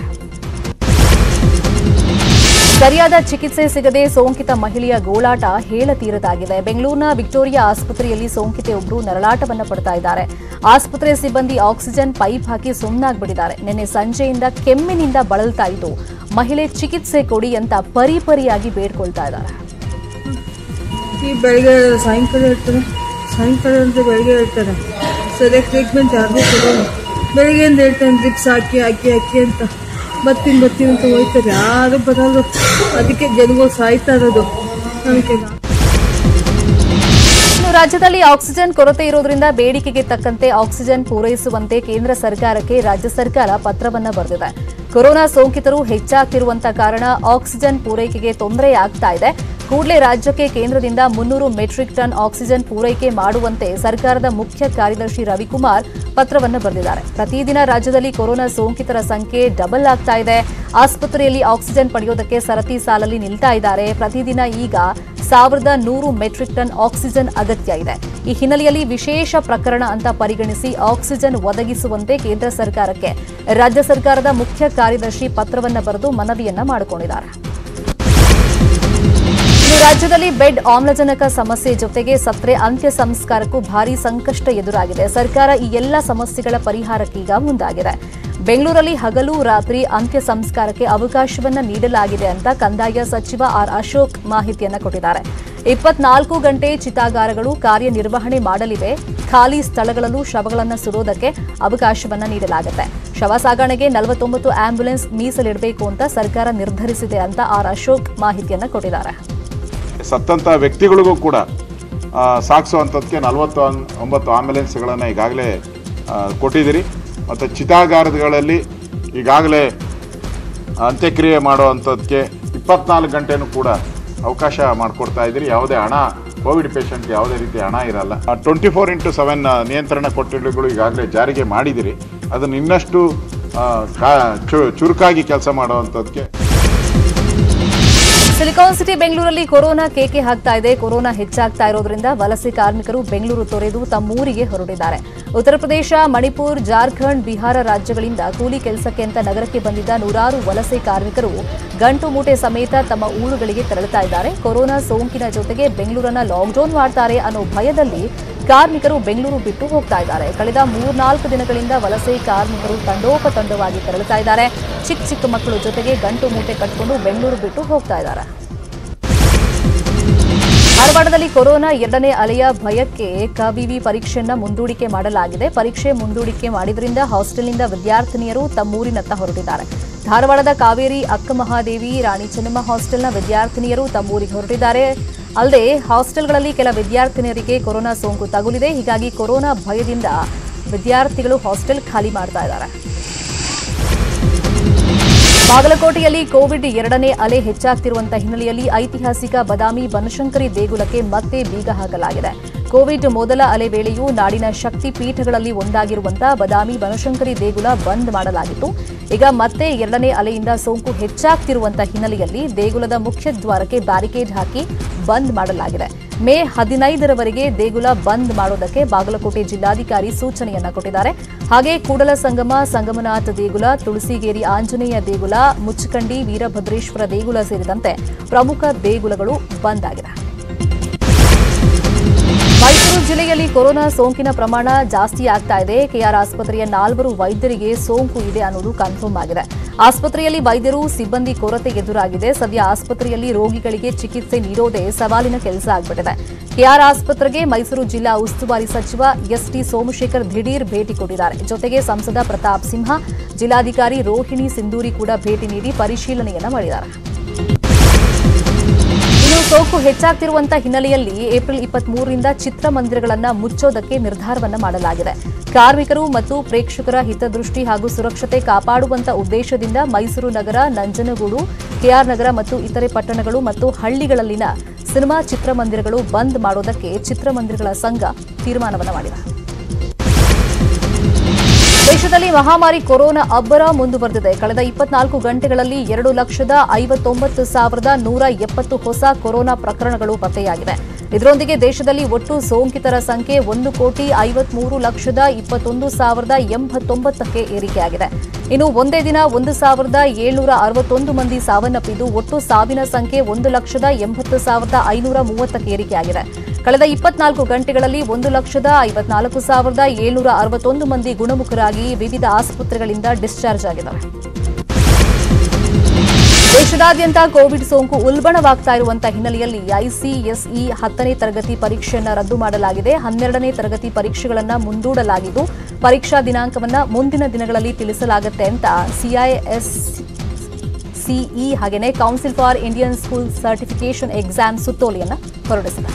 ಸರಿಯಾದ ಚಿಕಿತ್ಸೆ ಸಿಗದೆ ಸೋಂಕಿತ ಮಹಿಳೆಯ ಗೋಳಾಟ ಹೇಳತೀರದಾಗಿದೆ ಬೆಂಗಳೂರಿನ ವಿಕ್ಟೋರಿಯಾ ಆಸ್ಪತ್ರೆಯಲ್ಲಿ ಸೋಂಕಿತೆಯೊಬ್ಬರು ನರಳಾಟವನ್ನ ಪಡ್ತಾ ಇದ್ದಾರೆ ಆಸ್ಪತ್ರೆ ಸಿಬ್ಬಂದಿ ಆಕ್ಸಿಜನ್ ಪೈಪ್ ಹಾಕಿ ಸುಮ್ಮನಾಗ್ಬಿಟ್ಟಿದ್ದಾರೆ ನಿನ್ನೆ ಸಂಜೆಯಿಂದ ಕೆಮ್ಮಿನಿಂದ ಬಳಲ್ತಾ ಇದ್ದು ಮಹಿಳೆ ಚಿಕಿತ್ಸೆ ಕೊಡಿ ಅಂತ ಪರಿಪರಿಯಾಗಿ ಬೇಡ್ಕೊಳ್ತಾ ಇದ್ದಾರೆ ಈ ಬೆಳಗ್ಗೆ ಸಾಯಂಕಾಲ ಹೇಳ್ತಾರೆ ಸಾಯಂಕಾಲ ಅಂತ ಬೆಳಗ್ಗೆ ಹೇಳ್ತಾರೆ ಸರಿಯಾಗಿ ಟ್ರೀಟ್ಮೆಂಟ್ ಯಾರಿಗೂ ಕೊಡೋಲ್ಲ ಬೆಳಗ್ಗೆಯಿಂದ ಹೇಳ್ತಾನೆ ಡ್ರಿಪ್ಸ್ ಹಾಕಿ ಹಾಕಿ ಹಾಕಿ ಅಂತ ಬರ್ತೀನಿ ಬರ್ತೀನಿ ಅಂತ ಹೋಯ್ತಾರೆ ಯಾರು ಬರಲ್ಲ ಅದಕ್ಕೆ ಜನಗಳು ಸಾಯ್ತಾ ಇರೋದು ನಮಗೆ ಇನ್ನು ರಾಜ್ಯದಲ್ಲಿ ಆಕ್ಸಿಜನ್ ಕೊರತೆ ಇರೋದ್ರಿಂದ ಬೇಡಿಕೆಗೆ ತಕ್ಕಂತೆ ಆಕ್ಸಿಜನ್ ಪೂರೈಸುವಂತೆ ಕೇಂದ್ರ ಸರ್ಕಾರಕ್ಕೆ ರಾಜ್ಯ ಸರ್ಕಾರ ಪತ್ರವನ್ನ ಬರೆದಿದೆ ಕೊರೋನಾ ಸೋಂಕಿತರು ಹೆಚ್ಚಾಗ್ತಿರುವಂತ ಕಾರಣ ಆಕ್ಸಿಜನ್ ಪೂರೈಕೆಗೆ ತೊಂದರೆ ಆಗ್ತಾ ಇದೆ ಕೂಡಲೇ ರಾಜ್ಯಕ್ಕೆ ಕೇಂದ್ರದಿಂದ ಮುನ್ನೂರು ಮೆಟ್ರಿಕ್ ಟನ್ ಆಕ್ಸಿಜನ್ ಪೂರೈಕೆ ಮಾಡುವಂತೆ ಸರ್ಕಾರದ ಮುಖ್ಯ ಕಾರ್ಯದರ್ಶಿ ರವಿಕುಮಾರ್ ಪತ್ರವನ್ನು ಬರೆದಿದ್ದಾರೆ ಪ್ರತಿದಿನ ರಾಜ್ಯದಲ್ಲಿ ಕೊರೋನಾ ಸೋಂಕಿತರ ಸಂಖ್ಯೆ ಡಬಲ್ ಆಗ್ತಾ ಇದೆ ಆಸ್ಪತ್ರೆಯಲ್ಲಿ ಆಕ್ಸಿಜನ್ ಪಡೆಯೋದಕ್ಕೆ ಸರತಿ ಸಾಲಲ್ಲಿ ನಿಲ್ತಾ ಇದ್ದಾರೆ ಪ್ರತಿದಿನ ಈಗ ಸಾವಿರದ ನೂರು ಮೆಟ್ರಿಕ್ ಟನ್ ಆಕ್ಸಿಜನ್ ಅಗತ್ಯ ಇದೆ ಈ ಹಿನ್ನೆಲೆಯಲ್ಲಿ ವಿಶೇಷ ಪ್ರಕರಣ ಅಂತ ಪರಿಗಣಿಸಿ ಆಕ್ಸಿಜನ್ ಒದಗಿಸುವಂತೆ ಕೇಂದ್ರ ಸರ್ಕಾರಕ್ಕೆ ರಾಜ್ಯ ಸರ್ಕಾರದ ಮುಖ್ಯ ಕಾರ್ಯದರ್ಶಿ ಪತ್ರವನ್ನ ಬರೆದು ಮನವಿಯನ್ನ ಮಾಡಿಕೊಂಡಿದ್ದಾರೆ ಇನ್ನು ರಾಜ್ಯದಲ್ಲಿ ಬೆಡ್ ಆಮ್ಲಜನಕ ಸಮಸ್ಯೆ ಜೊತೆಗೆ ಸತ್ರೆ ಅಂತ್ಯ ಸಂಸ್ಕಾರಕ್ಕೂ ಭಾರಿ ಸಂಕಷ್ಟ ಎದುರಾಗಿದೆ ಸರ್ಕಾರ ಈ ಎಲ್ಲ ಸಮಸ್ಯೆಗಳ ಪರಿಹಾರಕ್ಕೀಗ ಮುಂದಾಗಿದೆ ಬೆಂಗಳೂರಲ್ಲಿ ಹಗಲು ರಾತ್ರಿ ಅಂತ್ಯ ಸಂಸ್ಕಾರಕ್ಕೆ ಅವಕಾಶವನ್ನ ನೀಡಲಾಗಿದೆ ಅಂತ ಕಂದಾಯ ಸಚಿವ ಆರ್ ಅಶೋಕ್ ಮಾಹಿತಿಯನ್ನ ಕೊಟ್ಟಿದ್ದಾರೆ ಇಪ್ಪತ್ನಾಲ್ಕು ಗಂಟೆ ಚಿತಾಗಾರಗಳು ಕಾರ್ಯನಿರ್ವಹಣೆ ಮಾಡಲಿವೆ ಖಾಲಿ ಸ್ಥಳಗಳಲ್ಲೂ ಶವಗಳನ್ನು ಸುಡೋದಕ್ಕೆ ಅವಕಾಶವನ್ನ ನೀಡಲಾಗುತ್ತೆ ಶವ ಸಾಗಣೆಗೆ ನಲವತ್ತೊಂಬತ್ತು ಆಂಬ್ಯುಲೆನ್ಸ್ ಮೀಸಲಿಡಬೇಕು ಅಂತ ಸರ್ಕಾರ ನಿರ್ಧರಿಸಿದೆ ಅಂತ ಆರ್ ಅಶೋಕ್ ಮಾಹಿತಿಯನ್ನ ಕೊಟ್ಟಿದ್ದಾರೆ ಸತ್ತಂಥ ವ್ಯಕ್ತಿಗಳಿಗೂ ಕೂಡ ಆ, ಸಾಗಿಸುವಂಥದ್ದಕ್ಕೆ ನಲವತ್ತು ಒಂಬತ್ತು ಆಂಬ್ಯುಲೆನ್ಸ್ಗಳನ್ನು ಈಗಾಗಲೇ ಆ, ಕೊಟ್ಟಿದ್ದೀರಿ ಮತ್ತು ಚಿತಾಗಾರಗಳಲ್ಲಿ ಈಗಾಗಲೇ ಅಂತ್ಯಕ್ರಿಯೆ ಮಾಡುವಂಥದ್ದಕ್ಕೆ ಇಪ್ಪತ್ನಾಲ್ಕು ಗಂಟೆನೂ ಕೂಡ ಅವಕಾಶ ಮಾಡಿಕೊಡ್ತಾ ಇದ್ದೀರಿ ಯಾವುದೇ ಹಣ ಕೋವಿಡ್ ಪೇಷಂಟ್ಗೆ ಯಾವುದೇ ರೀತಿ ಹಣ ಇರಲ್ಲ ಟ್ವೆಂಟಿ ಫೋರ್ ಇಂಟು ಸೆವೆನ್ ನಿಯಂತ್ರಣ ಕೊಠಡಿಗಳು ಈಗಾಗಲೇ ಜಾರಿಗೆ ಮಾಡಿದಿರಿ ಅದನ್ನು ಇನ್ನಷ್ಟು ಆ, ಕಾ- ಚು- ಚುರುಕಾಗಿ ಕೆಲಸ ಮಾಡುವಂಥದ್ದಕ್ಕೆ ಸಿಲಿಕಾನ್ ಸಿಟಿ ಬೆಂಗಳೂರಲ್ಲಿ ಕೊರೋನಾ ಕೇಕೆ ಹಾಕ್ತಾ ಇದೆ ಕೊರೋನಾ ಹೆಚ್ಚಾಗ್ತಾ ಇರೋದ್ರಿಂದ ವಲಸೆ ಕಾರ್ಮಿಕರು ಬೆಂಗಳೂರು ತೊರೆದು ತಮ್ಮೂರಿಗೆ ಹೊರಟಿದ್ದಾರೆ ಉತ್ತರ ಪ್ರದೇಶ ಮಣಿಪುರ್ ಜಾರ್ಖಂಡ್ ಬಿಹಾರ ರಾಜ್ಯಗಳಿಂದ ಕೂಲಿ ಕೆಲಸಕ್ಕೆ ಅಂತ ನಗರಕ್ಕೆ ಬಂದಿದ್ದ ನೂರಾರು ವಲಸೆ ಕಾರ್ಮಿಕರು ಗಂಟು ಮೂಟೆ ಸಮೇತ ತಮ್ಮ ಊರುಗಳಿಗೆ ತೆರಳುತ್ತಾ ಇದ್ದಾರೆ ಕೊರೋನಾ ಸೋಂಕಿನ ಜೊತೆಗೆ ಬೆಂಗಳೂರನ್ನ ಲಾಕ್ಡೌನ್ ಮಾಡ್ತಾರೆ ಅನ್ನೋ ಭಯದಲ್ಲಿ ಕಾರ್ಮಿಕರು ಬೆಂಗಳೂರು ಬಿಟ್ಟು ಹೋಗ್ತಾ ಇದ್ದಾರೆ ಕಳೆದ ಮೂರ್ನಾಲ್ಕು ದಿನಗಳಿಂದ ವಲಸೆ ಕಾರ್ಮಿಕರು ತಂಡೋಪತಂಡವಾಗಿ ತೆರಳುತ್ತಾ ಇದ್ದಾರೆ ಚಿಕ್ಕ ಚಿಕ್ಕ ಮಕ್ಕಳು ಜೊತೆಗೆ ಗಂಟು ಮೂಟೆ ಕಟ್ಕೊಂಡು ಬೆಂಗಳೂರು ಬಿಟ್ಟು ಹೋಗ್ತಾ ಇದ್ದಾರೆ ಧಾರವಾಡದಲ್ಲಿ ಕೊರೋನಾ ಎರಡನೇ ಅಲೆಯ ಭಯಕ್ಕೆ ಕವಿವಿ ಪರೀಕ್ಷೆಯನ್ನ ಮುಂದೂಡಿಕೆ ಮಾಡಲಾಗಿದೆ ಪರೀಕ್ಷೆ ಮುಂದೂಡಿಕೆ ಮಾಡಿದ್ರಿಂದ ಹಾಸ್ಟೆಲ್ನಿಂದ ವಿದ್ಯಾರ್ಥಿನಿಯರು ತಮ್ಮೂರಿನತ್ತ ಹೊರಟಿದ್ದಾರೆ ಧಾರವಾಡದ ಕಾವೇರಿ ಅಕ್ಕಮಹಾದೇವಿ ರಾಣಿ ಚೆನ್ನಮ್ಮ ಹಾಸ್ಟೆಲ್ನ ವಿದ್ಯಾರ್ಥಿನಿಯರು ತಮ್ಮೂರಿಗೆ ಹೊರಟಿದ್ದಾರೆ ಅಲ್ಲದೆ ಹಾಸ್ಟೆಲ್ಗಳಲ್ಲಿ ಕೆಲ ವಿದ್ಯಾರ್ಥಿನಿಯರಿಗೆ ಕೊರೋನಾ ಸೋಂಕು ತಗುಲಿದೆ ಹೀಗಾಗಿ ಕೊರೋನಾ ಭಯದಿಂದ ವಿದ್ಯಾರ್ಥಿಗಳು ಹಾಸ್ಟೆಲ್ ಖಾಲಿ ಮಾಡ್ತಾ ಇದ್ದಾರೆ ಬಾಗಲಕೋಟೆಯಲ್ಲಿ ಕೋವಿಡ್ ಎರಡನೇ ಅಲೆ ಹೆಚ್ಚಾಗ್ತಿರುವಂತಹ ಹಿನ್ನೆಲೆಯಲ್ಲಿ ಐತಿಹಾಸಿಕ ಬದಾಮಿ ಬನಶಂಕರಿ ದೇಗುಲಕ್ಕೆ ಮತ್ತೆ ಬೀಗ ಹಾಕಲಾಗಿದೆ ಕೋವಿಡ್ ಮೊದಲ ಅಲೆ ವೇಳೆಯೂ ನಾಡಿನ ಶಕ್ತಿ ಪೀಠಗಳಲ್ಲಿ ಒಂದಾಗಿರುವಂತಹ ಬದಾಮಿ ಬನಶಂಕರಿ ದೇಗುಲ ಬಂದ್ ಮಾಡಲಾಗಿತ್ತು ಈಗ ಮತ್ತೆ ಎರಡನೇ ಅಲೆಯಿಂದ ಸೋಂಕು ಹೆಚ್ಚಾಗ್ತಿರುವಂತಹ ಹಿನ್ನೆಲೆಯಲ್ಲಿ ದೇಗುಲದ ಮುಖ್ಯ ದ್ವಾರಕ್ಕೆ ಬ್ಯಾರಿಕೇಡ್ ಹಾಕಿ ಬಂದ್ ಮಾಡಲಾಗಿದೆ ಮೇ ಹದಿನೈದರವರೆಗೆ ದೇಗುಲ ಬಂದ್ ಮಾಡೋದಕ್ಕೆ ಬಾಗಲಕೋಟೆ ಜಿಲ್ಲಾಧಿಕಾರಿ ಸೂಚನೆಯನ್ನ ಕೊಟ್ಟಿದ್ದಾರೆ ಹಾಗೆ ಕೂಡಲ ಸಂಗಮ ಸಂಗಮನಾಥ ದೇಗುಲ ತುಳಸಿಗೇರಿ ಆಂಜನೇಯ ದೇಗುಲ ಮುಚ್ಚಕಂಡಿ ವೀರಭದ್ರೇಶ್ವರ ದೇಗುಲ ಸೇರಿದಂತೆ ಪ್ರಮುಖ ದೇಗುಲಗಳು ಬಂದ್ ಆಗಿದೆ ಮೈಸೂರು ಜಿಲ್ಲೆಯಲ್ಲಿ ಕೊರೋನಾ ಸೋಂಕಿನ ಪ್ರಮಾಣ ಜಾಸ್ತಿ ಆಗ್ತಾ ಇದೆ ಕೆಆರ್ ಆಸ್ಪತ್ರೆಯ ನಾಲ್ವರು ವೈದ್ಯರಿಗೆ ಸೋಂಕು ಇದೆ ಅನ್ನೋದು ಕನ್ಫರ್ಮ್ ಆಗಿದೆ ಆಸ್ಪತ್ರೆಯಲ್ಲಿ ವೈದ್ಯರು ಸಿಬ್ಬಂದಿ ಕೊರತೆ ಎದುರಾಗಿದೆ ಸದ್ಯ ಆಸ್ಪತ್ರೆಯಲ್ಲಿ ರೋಗಿಗಳಿಗೆ ಚಿಕಿತ್ಸೆ ನೀಡೋದೇ ಸವಾಲಿನ ಕೆಲಸ ಆಗ್ಬಿಟ್ಟಿದೆ ಕೆಆರ್ ಆಸ್ಪತ್ರೆಗೆ ಮೈಸೂರು ಜಿಲ್ಲಾ ಉಸ್ತುವಾರಿ ಸಚಿವ ಎಸ್ಟಿ ಸೋಮಶೇಖರ್ ದಿಢೀರ್ ಭೇಟಿ ಕೊಟ್ಟಿದ್ದಾರೆ ಜೊತೆಗೆ ಸಂಸದ ಪ್ರತಾಪ್ ಸಿಂಹ ಜಿಲ್ಲಾಧಿಕಾರಿ ರೋಹಿಣಿ ಸಿಂಧೂರಿ ಕೂಡ ಭೇಟಿ ನೀಡಿ ಪರಿಶೀಲನೆಯನ್ನ ಮಾಡಿದ್ದಾರೆ ಇನ್ನು ಸೋಂಕು ಹೆಚ್ಚಾಗ್ತಿರುವಂತಹ ಹಿನ್ನೆಲೆಯಲ್ಲಿ ಏಪ್ರಿಲ್ ಇಪ್ಪತ್ಮೂರರಿಂದ ಚಿತ್ರಮಂದಿರಗಳನ್ನ ಮುಚ್ಚೋದಕ್ಕೆ ನಿರ್ಧಾರವನ್ನ ಮಾಡಲಾಗಿದೆ ಕಾರ್ಮಿಕರು ಮತ್ತು ಪ್ರೇಕ್ಷಕರ ಹಿತದೃಷ್ಟಿ ಹಾಗೂ ಸುರಕ್ಷತೆ ಕಾಪಾಡುವಂತ ಉದ್ದೇಶದಿಂದ ಮೈಸೂರು ನಗರ ನಂಜನಗೂಡು ಕೆಆರ್ ನಗರ ಮತ್ತು ಇತರೆ ಪಟ್ಟಣಗಳು ಮತ್ತು ಹಳ್ಳಿಗಳಲ್ಲಿನ ಸಿನಿಮಾ ಚಿತ್ರಮಂದಿರಗಳು ಬಂದ್ ಮಾಡೋದಕ್ಕೆ ಚಿತ್ರಮಂದಿರಗಳ ಸಂಘ ತೀರ್ಮಾನವನ್ನ ಮಾಡಿದೆ ದೇಶದಲ್ಲಿ ಮಹಾಮಾರಿ ಕೊರೋನಾ ಅಬ್ಬರ ಮುಂದುವರೆದಿದೆ ಕಳೆದ ಇಪ್ಪತ್ನಾಲ್ಕು ಗಂಟೆಗಳಲ್ಲಿ ಎರಡು ಲಕ್ಷದ ಐವತ್ತೊಂಬತ್ತು ಸಾವಿರದ ನೂರ ಎಪ್ಪತ್ತು ಹೊಸ ಕೊರೋನಾ ಪ್ರಕರಣಗಳು ಪತ್ತೆಯಾಗಿವೆ ಇದರೊಂದಿಗೆ ದೇಶದಲ್ಲಿ ಒಟ್ಟು ಸೋಂಕಿತರ ಸಂಖ್ಯೆ ಒಂದು ಕೋಟಿ ಐವತ್ಮೂರು ಲಕ್ಷದ ಇಪ್ಪತ್ತೊಂದು ಸಾವಿರದ ಎಂಬತ್ತೊಂಬತ್ತಕ್ಕೆ ಏರಿಕೆಯಾಗಿದೆ ಇನ್ನು ಒಂದೇ ದಿನ ಒಂದು ಸಾವಿರದ ಏಳ್ನೂರ ಅರವತ್ತೊಂದು ಮಂದಿ ಸಾವನ್ನಪ್ಪಿದ್ದು ಒಟ್ಟು ಸಾವಿನ ಸಂಖ್ಯೆ ಒಂದು ಲಕ್ಷದ ಎಂಬತ್ತು ಸಾವಿರದ ಐನೂರ ಮೂವತ್ತಕ್ಕೆ ಏರಿಕೆಯಾಗಿದೆ ಕಳೆದ ಇಪ್ಪತ್ನಾಲ್ಕು ಗಂಟೆಗಳಲ್ಲಿ ಒಂದು ಲಕ್ಷದ ಐವತ್ನಾಲ್ಕು ಸಾವಿರದ ಏಳ್ನೂರ ಅರವತ್ತೊಂದು ಮಂದಿ ಗುಣಮುಖರಾಗಿ ವಿವಿಧ ಆಸ್ಪತ್ರೆಗಳಿಂದ ಡಿಸ್ಚಾರ್ಜ್ ಆಗಿದ್ದಾರೆ ದೇಶದಾದ್ಯಂತ ಕೋವಿಡ್ ಸೋಂಕು ಉಲ್ಬಣವಾಗ್ತಾ ಇರುವಂತಹ ಹಿನ್ನೆಲೆಯಲ್ಲಿ ಐಸಿಎಸ್ಇ ಹತ್ತನೇ ತರಗತಿ ಪರೀಕ್ಷೆಯನ್ನ ರದ್ದು ಮಾಡಲಾಗಿದೆ ಹನ್ನೆರಡನೇ ತರಗತಿ ಪರೀಕ್ಷೆಗಳನ್ನ ಮುಂದೂಡಲಾಗಿದ್ದು ಪರೀಕ್ಷಾ ದಿನಾಂಕವನ್ನ ಮುಂದಿನ ದಿನಗಳಲ್ಲಿ ತಿಳಿಸಲಾಗುತ್ತೆ ಅಂತ ಸಿಐಎಸ್ ಸಿಇ ಹಾಗೆಯೇ council for Indian school certification exam ಸುತ್ತೋಲೆಯನ್ನ ಹೊರಡಿಸಿದೆ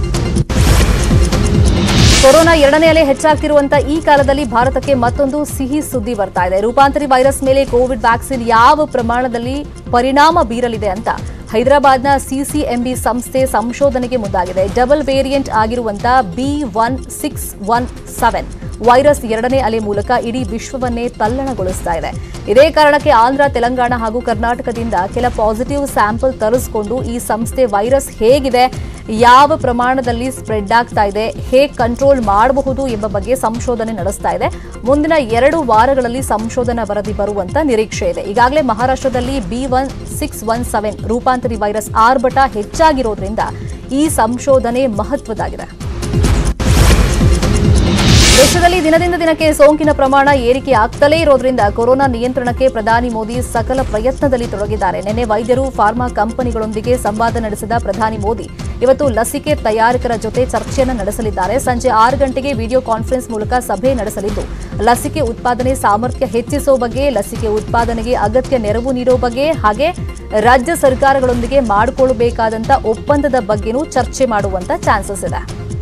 ಕೊರೋನಾ ಎರಡನೇ ಅಲೆ ಹೆಚ್ಚಾಗ್ತಿರುವಂತಹ ಈ ಕಾಲದಲ್ಲಿ ಭಾರತಕ್ಕೆ ಮತ್ತೊಂದು ಸಿಹಿ ಸುದ್ದಿ ಬರ್ತಾ ಇದೆ ರೂಪಾಂತರಿ ವೈರಸ್ ಮೇಲೆ ಕೋವಿಡ್ ವ್ಯಾಕ್ಸಿನ್ ಯಾವ ಪ್ರಮಾಣದಲ್ಲಿ ಪರಿಣಾಮ ಬೀರಲಿದೆ ಅಂತ ಹೈದರಾಬಾದ್ನ ಸಿಸಿಎಂಬಿ ಸಂಸ್ಥೆ ಸಂಶೋಧನೆಗೆ ಮುಂದಾಗಿದೆ ಡಬಲ್ ವೇರಿಯಂಟ್ ಆಗಿರುವಂತಹ B one six one seven virus ಎರಡನೇ ಅಲೆ ಮೂಲಕ ಇಡೀ ವಿಶ್ವವನ್ನೇ ತಲ್ಲಣಗೊಳಿಸ್ತಾ ಇದೆ ಇದೇ ಕಾರಣಕ್ಕೆ ಆಂಧ್ರ ತೆಲಂಗಾಣ ಹಾಗೂ ಕರ್ನಾಟಕದಿಂದ ಕೆಲ ಪಾಸಿಟಿವ್ ಸ್ಯಾಂಪಲ್ ತರಿಸಿಕೊಂಡು ಈ ಸಂಸ್ಥೆ ವೈರಸ್ ಹೇಗಿದೆ ಯಾವ ಪ್ರಮಾಣದಲ್ಲಿ ಸ್ಪ್ರೆಡ್ ಆಗ್ತಾ ಇದೆ ಹೇಗೆ ಕಂಟ್ರೋಲ್ ಮಾಡಬಹುದು ಎಂಬ ಬಗ್ಗೆ ಸಂಶೋಧನೆ ನಡೆಸ್ತಾ ಇದೆ ಮುಂದಿನ ಎರಡು ವಾರಗಳಲ್ಲಿ ಸಂಶೋಧನಾ ವರದಿ ಬರುವಂತ ನಿರೀಕ್ಷೆ ಇದೆ ಈಗಾಗಲೇ ಮಹಾರಾಷ್ಟ್ರದಲ್ಲಿ B one six one seven ರೂಪಾಂತರಿ ವೈರಸ್ ಆರ್ಭಟ ಹೆಚ್ಚಾಗಿರೋದ್ರಿಂದ ಈ ಸಂಶೋಧನೆ ಮಹತ್ವದಾಗಿದೆ ದೇಶದಲ್ಲಿ ದಿನದಿಂದ ದಿನಕ್ಕೆ ಸೋಂಕಿನ ಪ್ರಮಾಣ ಏರಿಕೆ ಆಗ್ತಲೇ ಇರೋದ್ರಿಂದ ಕೊರೋನಾ ನಿಯಂತ್ರಣಕ್ಕೆ ಪ್ರಧಾನಿ ಮೋದಿ ಸಕಲ ಪ್ರಯತ್ನದಲ್ಲಿ ತೊಡಗಿದ್ದಾರೆ ನಿನ್ನೆ ವೈದ್ಯರು ಫಾರ್ಮಾ ಕಂಪನಿಗಳೊಂದಿಗೆ ಸಂವಾದ ನಡೆಸಿದ ಪ್ರಧಾನಿ ಮೋದಿ ಇವತ್ತು ಲಸಿಕೆ ತಯಾರಕರ ಜೊತೆ ಚರ್ಚೆಯನ್ನು ನಡೆಸಲಿದ್ದಾರೆ ಸಂಜೆ ಆರು ಗಂಟೆಗೆ ವಿಡಿಯೋ ಕಾನ್ಫರೆನ್ಸ್ ಮೂಲಕ ಸಭೆ ನಡೆಸಲಿದ್ದು ಲಸಿಕೆ ಉತ್ಪಾದನೆ ಸಾಮರ್ಥ್ಯ ಹೆಚ್ಚಿಸುವ ಬಗ್ಗೆ ಲಸಿಕೆ ಉತ್ಪಾದನೆಗೆ ಅಗತ್ಯ ನೆರವು ನೀಡುವ ಬಗ್ಗೆ ಹಾಗೆ ರಾಜ್ಯ ಸರ್ಕಾರಗಳೊಂದಿಗೆ ಮಾಡಿಕೊಳ್ಳಬೇಕಾದಂತ ಒಪ್ಪಂದದ ಬಗ್ಗೆನೂ ಚರ್ಚೆ ಮಾಡುವಂತ ಚಾನ್ಸಸ್ ಇದೆ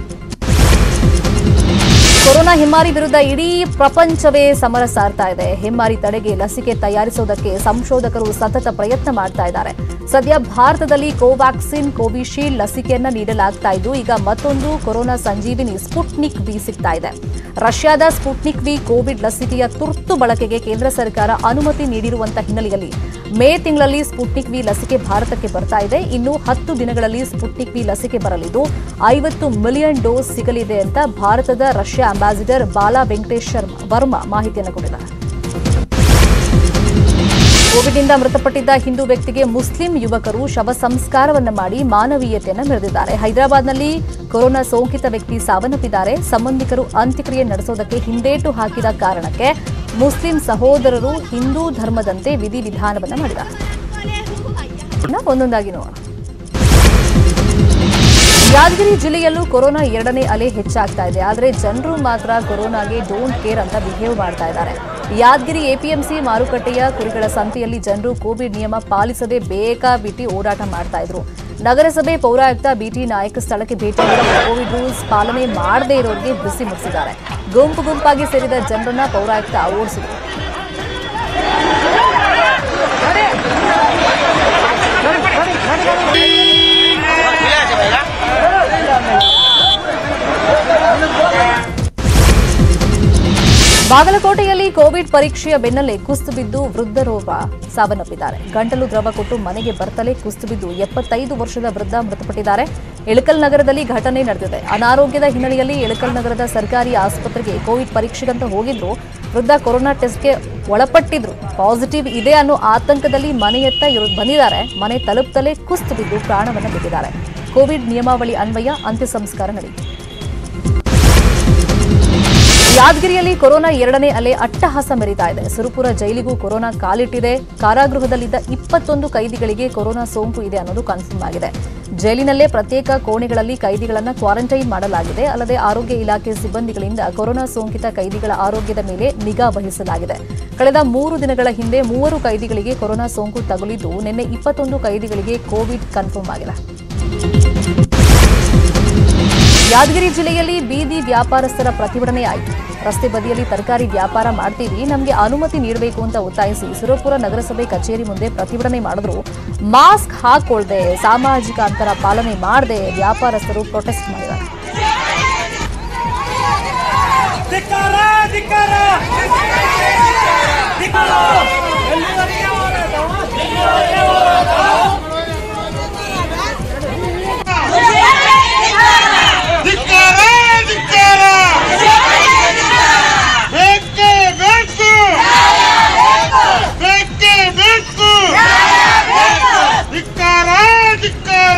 ಕೊರೋನಾ ಹೆಮ್ಮಾರಿ ವಿರುದ್ಧ ಇಡೀ ಪ್ರಪಂಚವೇ ಸಮರ ಸಾರ್ತಾ ಇದೆ ಹೆಮ್ಮಾರಿ ತಡೆಗೆ ಲಸಿಕೆ ತಯಾರಿಸುವುದಕ್ಕೆ ಸಂಶೋಧಕರು ಸತತ ಪ್ರಯತ್ನ ಮಾಡ್ತಾ ಇದ್ದಾರೆ ಸದ್ಯ ಭಾರತದಲ್ಲಿ ಕೋವ್ಯಾಕ್ಸಿನ್ ಕೋವಿಶೀಲ್ಡ್ ಲಸಿಕೆಯನ್ನ ನೀಡಲಾಗ್ತಾ ಇದ್ದು ಈಗ ಮತ್ತೊಂದು ಕೊರೋನಾ ಸಂಜೀವಿನಿ ಸ್ಪುಟ್ನಿಕ್ ವಿ ಸಿಗ್ತಾ ಇದೆ ರಷ್ಯಾದ ಸ್ಪುಟ್ನಿಕ್ ವಿ ಕೋವಿಡ್ ಲಸಿಕೆಯ ತುರ್ತು ಬಳಕೆಗೆ ಕೇಂದ್ರ ಸರ್ಕಾರ ಅನುಮತಿ ನೀಡಿರುವಂತಹ ಹಿನ್ನೆಲೆಯಲ್ಲಿ ಮೇ ತಿಂಗಳಲ್ಲಿ ಸ್ಪುಟ್ನಿಕ್ ವಿ ಲಸಿಕೆ ಭಾರತಕ್ಕೆ ಬರ್ತಾ ಇದೆ ಇನ್ನು ಹತ್ತು ದಿನಗಳಲ್ಲಿ ಸ್ಪುಟ್ನಿಕ್ ವಿ ಲಸಿಕೆ ಬರಲಿದ್ದು ಐವತ್ತು ಮಿಲಿಯನ್ ಡೋಸ್ ಸಿಗಲಿದೆ ಅಂತ ಭಾರತದ ರಷ್ಯಾ ಅಂಬಾಸಿಡರ್ ಬಾಲಾ ವೆಂಕಟೇಶ್ ಶರ್ಮಾ ವರ್ಮಾ ಮಾಹಿತಿಯನ್ನು ಕೊಟ್ಟಿದ್ದಾರೆ ಕೋವಿಡ್ನಿಂದ ಮೃತಪಟ್ಟಿದ್ದ ಹಿಂದೂ ವ್ಯಕ್ತಿಗೆ ಮುಸ್ಲಿಂ ಯುವಕರು ಶವ ಸಂಸ್ಕಾರವನ್ನ ಮಾಡಿ ಮಾನವೀಯತೆಯನ್ನ ಮೆರೆದಿದ್ದಾರೆ ಹೈದರಾಬಾದ್ನಲ್ಲಿ ಕೊರೋನಾ ಸೋಂಕಿತ ವ್ಯಕ್ತಿ ಸಾವನ್ನಪ್ಪಿದ್ದಾರೆ ಸಂಬಂಧಿಕರು ಅಂತ್ಯಕ್ರಿಯೆ ನಡೆಸೋದಕ್ಕೆ ಹಿಂದೇಟು ಹಾಕಿದ ಕಾರಣಕ್ಕೆ ಮುಸ್ಲಿಂ ಸಹೋದರರು ಹಿಂದೂ ಧರ್ಮದಂತೆ ವಿಧಿವಿಧಾನವನ್ನ ಮಾಡಿದ್ದಾರೆ ಇನ್ನ ಒಂದೊಂದಾಗಿ ನೋಡೋಣ ಯಾದಗಿರಿ ಜಿಲ್ಲೆಯಲ್ಲೂ ಕೊರೋನಾ ಎರಡನೇ ಅಲೆ ಹೆಚ್ಚಾಗ್ತಾ ಇದೆ ಆದರೆ ಜನರು ಮಾತ್ರ ಕೊರೋನಾಗೆ ಡೋಂಟ್ ಕೇರ್ ಅಂತ ಬಿಹೇವ್ ಮಾಡ್ತಾ ಇದ್ದಾರೆ ಯಾದಗಿರಿ ಎಪಿಎಂಸಿ ಮಾರುಕಟ್ಟೆಯ ಕುರಿಗಳ ಸಂತೆಯಲ್ಲಿ ಜನರು ಕೋವಿಡ್ ನಿಯಮ ಪಾಲಿಸದೆ ಬೇಕಾಬಿಟ್ಟಿ ಓಡಾಟ ಮಾಡ್ತಾ ಇದ್ರು ನಗರಸಭೆ ಪೌರಾಯುಕ್ತ ಬಿಟಿ ನಾಯಕ್ ಸ್ಥಳಕ್ಕೆ ಭೇಟಿ ನೀಡಿ ಕೋವಿಡ್ ರೂಲ್ಸ್ ಪಾಲನೆ ಮಾಡದೇ ಇರೋರಿಗೆ ಬಿಸಿ ಮುಗಿಸಿದ್ದಾರೆ ಗುಂಪು ಗುಂಪಾಗಿ ಸೇರಿದ ಜನರನ್ನ ಪೌರಾಯುಕ್ತ ಓಡಿಸಿದರು ಬಾಗಲಕೋಟೆಯಲ್ಲಿ ಕೋವಿಡ್ ಪರೀಕ್ಷೆಯ ಬೆನ್ನಲ್ಲೇ ಕುಸಿದು ಬಿದ್ದು ವೃದ್ಧರೋಗ ಸಾವನ್ನಪ್ಪಿದ್ದಾರೆ ಗಂಟಲು ದ್ರವ ಕೊಟ್ಟು ಮನೆಗೆ ಬರ್ತಲೇ ಕುಸಿದು ಬಿದ್ದು ಎಪ್ಪತ್ತೈದು ವರ್ಷದ ವೃದ್ಧ ಮೃತಪಟ್ಟಿದ್ದಾರೆ ಇಳಕಲ್ ನಗರದಲ್ಲಿ ಘಟನೆ ನಡೆದಿದೆ ಅನಾರೋಗ್ಯದ ಹಿನ್ನೆಲೆಯಲ್ಲಿ ಇಳಕಲ್ ನಗರದ ಸರ್ಕಾರಿ ಆಸ್ಪತ್ರೆಗೆ ಕೋವಿಡ್ ಪರೀಕ್ಷೆಗಂತ ಹೋಗಿದ್ರು ವೃದ್ಧ ಕೊರೋನಾ ಟೆಸ್ಟ್ಗೆ ಒಳಪಟ್ಟಿದ್ರು ಪಾಸಿಟಿವ್ ಇದೆ ಅನ್ನೋ ಆತಂಕದಲ್ಲಿ ಮನೆಯತ್ತ ಇವರು ಬಂದಿದ್ದಾರೆ ಮನೆ ತಲುಪದಲ್ಲೇ ಕುಸಿದು ಬಿದ್ದು ಪ್ರಾಣವನ್ನು ಬಿಟ್ಟಿದ್ದಾರೆ ಕೋವಿಡ್ ನಿಯಮಾವಳಿ ಅನ್ವಯ ಅಂತ್ಯ ಸಂಸ್ಕಾರ ನಡೆಯಿತು ಯಾದಗಿರಿಯಲ್ಲಿ ಕೊರೋನಾ ಎರಡನೇ ಅಲೆ ಅಟ್ಟಹಾಸ ಮೆರೀತಾ ಇದೆ ಸುರಪುರ ಜೈಲಿಗೂ ಕೊರೋನಾ ಕಾಲಿಟ್ಟಿದೆ ಕಾರಾಗೃಹದಲ್ಲಿದ್ದ ಇಪ್ಪತ್ತೊಂದು ಕೈದಿಗಳಿಗೆ ಕೊರೋನಾ ಸೋಂಕು ಇದೆ ಅನ್ನೋದು ಕನ್ಫರ್ಮ್ ಆಗಿದೆ ಜೈಲಿನಲ್ಲೇ ಪ್ರತ್ಯೇಕ ಕೋಣೆಗಳಲ್ಲಿ ಕೈದಿಗಳನ್ನು ಕ್ವಾರಂಟೈನ್ ಮಾಡಲಾಗಿದೆ ಅಲ್ಲದೆ ಆರೋಗ್ಯ ಇಲಾಖೆ ಸಿಬ್ಬಂದಿಗಳಿಂದ ಕೊರೋನಾ ಸೋಂಕಿತ ಕೈದಿಗಳ ಆರೋಗ್ಯದ ಮೇಲೆ ನಿಗಾ ವಹಿಸಲಾಗಿದೆ ಕಳೆದ ಮೂರು ದಿನಗಳ ಹಿಂದೆ ಮೂವರು ಕೈದಿಗಳಿಗೆ ಕೊರೋನಾ ಸೋಂಕು ತಗುಲಿದ್ದು ನಿನ್ನೆ ಇಪ್ಪತ್ತೊಂದು ಕೈದಿಗಳಿಗೆ ಕೋವಿಡ್ ಕನ್ಫರ್ಮ್ ಆಗಿದೆ ಯಾದಗಿರಿ ಜಿಲ್ಲೆಯಲ್ಲಿ ಬೀದಿ ವ್ಯಾಪಾರಸ್ಥರ ಪ್ರತಿಭಟನೆ ಆಯಿತು ರಸ್ತೆ ಬದಿಯಲ್ಲಿ ತರಕಾರಿ ವ್ಯಾಪಾರ ಮಾಡ್ತೀವಿ ನಮಗೆ ಅನುಮತಿ ನೀಡಬೇಕು ಅಂತ ಒತ್ತಾಯಿಸಿ ಸುರಪುರ ನಗರಸಭೆ ಕಚೇರಿ ಮುಂದೆ ಪ್ರತಿಭಟನೆ ಮಾಡಿದ್ರು ಮಾಸ್ಕ್ ಹಾಕೊಳ್ದೆ ಸಾಮಾಜಿಕ ಅಂತರ ಪಾಲನೆ ಮಾಡದೆ ವ್ಯಾಪಾರಸ್ಥರು ಪ್ರೊಟೆಸ್ಟ್ ಮಾಡಿದ್ದಾರೆ ಧಿಕ್ಕಾರ ಧಿಕ್ಕಾರ ಧಿಕ್ಕಾರ ಧಿಕ್ಕಾರ ಧಿಕ್ಕಾರ ಬೇಕೇ ಬೇಕು ಬೇಕೇ ಬೇಕು ಧಿಕ್ಕಾರ ಧಿಕ್ಕಾರ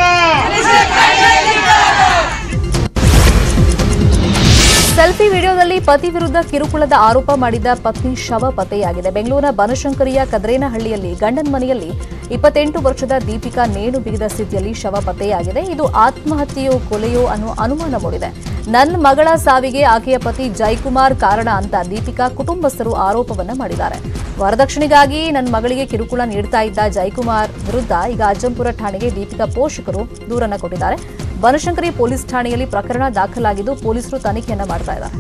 ಸೆಲ್ಫಿ ವಿಡಿಯೋದಲ್ಲಿ ಪತಿ ವಿರುದ್ಧ ಕಿರುಕುಳದ ಆರೋಪ ಮಾಡಿದ ಪತ್ನಿ ಶವ ಪತ್ತೆಯಾಗಿದೆ ಬೆಂಗಳೂರಿನ ಬನಶಂಕರಿಯ ಕದ್ರೇನಹಳ್ಳಿಯಲ್ಲಿ ಗಂಡನ ಮನೆಯಲ್ಲಿ ಇಪ್ಪತ್ತೆಂಟು ವರ್ಷದ ದೀಪಿಕಾ ನೇಣು ಬಿಗಿದ ಸ್ಥಿತಿಯಲ್ಲಿ ಶವ ಪತ್ತೆಯಾಗಿದೆ ಇದು ಆತ್ಮಹತ್ಯೆಯೋ ಕೊಲೆಯೋ ಅನ್ನೋ ಅನುಮಾನ ಮೂಡಿದೆ ನನ್ನ ಮಗಳ ಸಾವಿಗೆ ಆಕೆಯ ಪತಿ ಜೈಕುಮಾರ್ ಕಾರಣ ಅಂತ ದೀಪಿಕಾ ಕುಟುಂಬಸ್ಥರು ಆರೋಪವನ್ನ ಮಾಡಿದ್ದಾರೆ ವರದಕ್ಷಿಣೆಗಾಗಿ ನನ್ನ ಮಗಳಿಗೆ ಕಿರುಕುಳ ನೀಡ್ತಾ ಇದ್ದ ಜೈಕುಮಾರ್ ವಿರುದ್ಧ ಈಗ ಅಜ್ಜಂಪುರ ಠಾಣೆಗೆ ದೀಪಿಕಾ ಪೋಷಕರು ದೂರನ್ನ ಕೊಟ್ಟಿದ್ದಾರೆ ಬನಶಂಕರಿ ಪೊಲೀಸ್ ಠಾಣೆಯಲ್ಲಿ ಪ್ರಕರಣ ದಾಖಲಾಗಿದ್ದು ಪೊಲೀಸರು ತನಿಖೆಯನ್ನ ಮಾಡ್ತಾ ಇದ್ದಾರೆ